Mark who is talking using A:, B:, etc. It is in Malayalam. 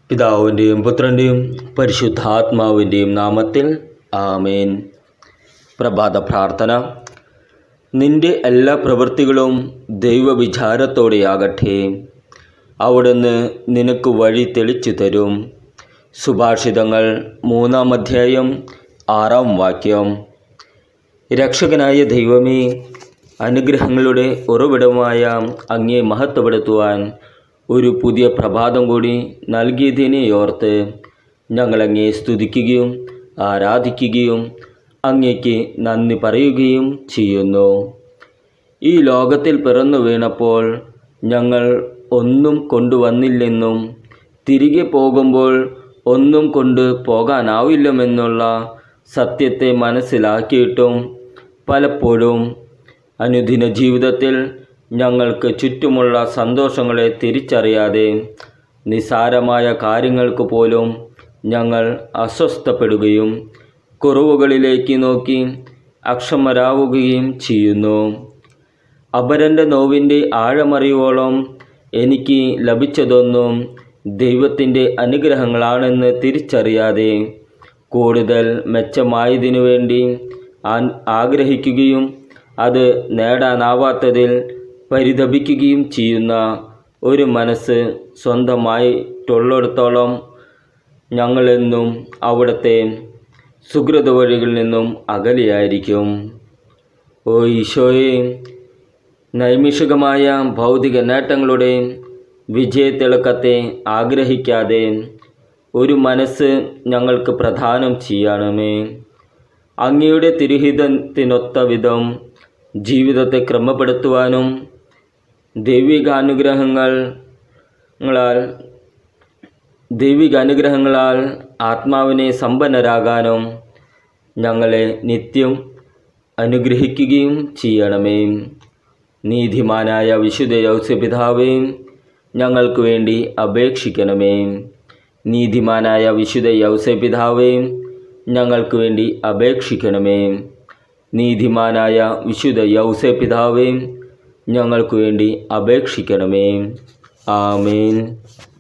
A: പിതാവിൻ്റെയും പുത്രൻ്റെയും പരിശുദ്ധാത്മാവിൻ്റെയും നാമത്തിൽ ആമേൻ പ്രഭാത പ്രാർത്ഥന നിന്റെ എല്ലാ പ്രവൃത്തികളും ദൈവവിചാരത്തോടെയാകട്ടെ അവിടുന്ന് നിനക്ക് വഴി തെളിച്ചു തരും സുഭാഷിതങ്ങൾ മൂന്നാം അധ്യായം ആറാം വാക്യം രക്ഷകനായ ദൈവമേ അനുഗ്രഹങ്ങളുടെ ഉറവിടമായ അങ്ങേ മഹത്വപ്പെടുത്തുവാൻ ഒരു പുതിയ പ്രഭാതം കൂടി നൽകിയതിനെ ഓർത്ത് ഞങ്ങളങ്ങേ സ്തുതിക്കുകയും ആരാധിക്കുകയും അങ്ങേക്ക് നന്ദി പറയുകയും ചെയ്യുന്നു ഈ ലോകത്തിൽ പിറന്നു വീണപ്പോൾ ഞങ്ങൾ ഒന്നും കൊണ്ടുവന്നില്ലെന്നും തിരികെ പോകുമ്പോൾ ഒന്നും കൊണ്ട് പോകാനാവില്ലെമെന്നുള്ള സത്യത്തെ മനസ്സിലാക്കിയിട്ടും പലപ്പോഴും അനുദിന ജീവിതത്തിൽ ഞങ്ങൾക്ക് ചുറ്റുമുള്ള സന്തോഷങ്ങളെ തിരിച്ചറിയാതെ നിസാരമായ കാര്യങ്ങൾക്ക് പോലും ഞങ്ങൾ അസ്വസ്ഥപ്പെടുകയും കുറവുകളിലേക്ക് നോക്കി അക്ഷമരാവുകയും ചെയ്യുന്നു അപരൻ്റെ നോവിൻ്റെ ആഴമറിയോളം എനിക്ക് ലഭിച്ചതൊന്നും ദൈവത്തിൻ്റെ അനുഗ്രഹങ്ങളാണെന്ന് തിരിച്ചറിയാതെ കൂടുതൽ മെച്ചമായതിനു വേണ്ടി ആ- ആഗ്രഹിക്കുകയും അത് നേടാനാവാത്തതിൽ പരിതപിക്കുകയും ചെയ്യുന്ന ഒരു മനസ്സ് സ്വന്തമായിട്ടുള്ളിടത്തോളം ഞങ്ങളെന്നും അവിടുത്തെ സുഹൃത വഴികളിൽ നിന്നും അകലെയായിരിക്കും ഓ ഈശോയെ നൈമിഷികമായ ഭൗതിക നേട്ടങ്ങളുടെ വിജയത്തിളക്കത്തെ ആഗ്രഹിക്കാതെ ഒരു മനസ്സ് ഞങ്ങൾക്ക് പ്രദാനം ചെയ്യണമേ അങ്ങയുടെ തിരുഹിതത്തിനൊത്ത വിധം ജീവിതത്തെ ക്രമപ്പെടുത്തുവാനും ദൈവികാനുഗ്രഹങ്ങൾ ങ്ങളാൽ ദൈവിക അനുഗ്രഹങ്ങളാൽ ആത്മാവിനെ സമ്പന്നരാകാനും ഞങ്ങളെ നിത്യം അനുഗ്രഹിക്കുകയും ചെയ്യണമേ നീതിമാനായ വിശുദ്ധ യൗസ്യപിതാവേ ഞങ്ങൾക്ക് വേണ്ടി അപേക്ഷിക്കണമേ നീതിമാനായ വിശുദ്ധ യൗസ്യപിതാവേ ഞങ്ങൾക്ക് വേണ്ടി അപേക്ഷിക്കണമേ നീതിമാനായ വിശുദ്ധ യൗസ്യപിതാവേ ഞങ്ങൾക്ക് വേണ്ടി അപേക്ഷിക്കണമേ ആമേൻ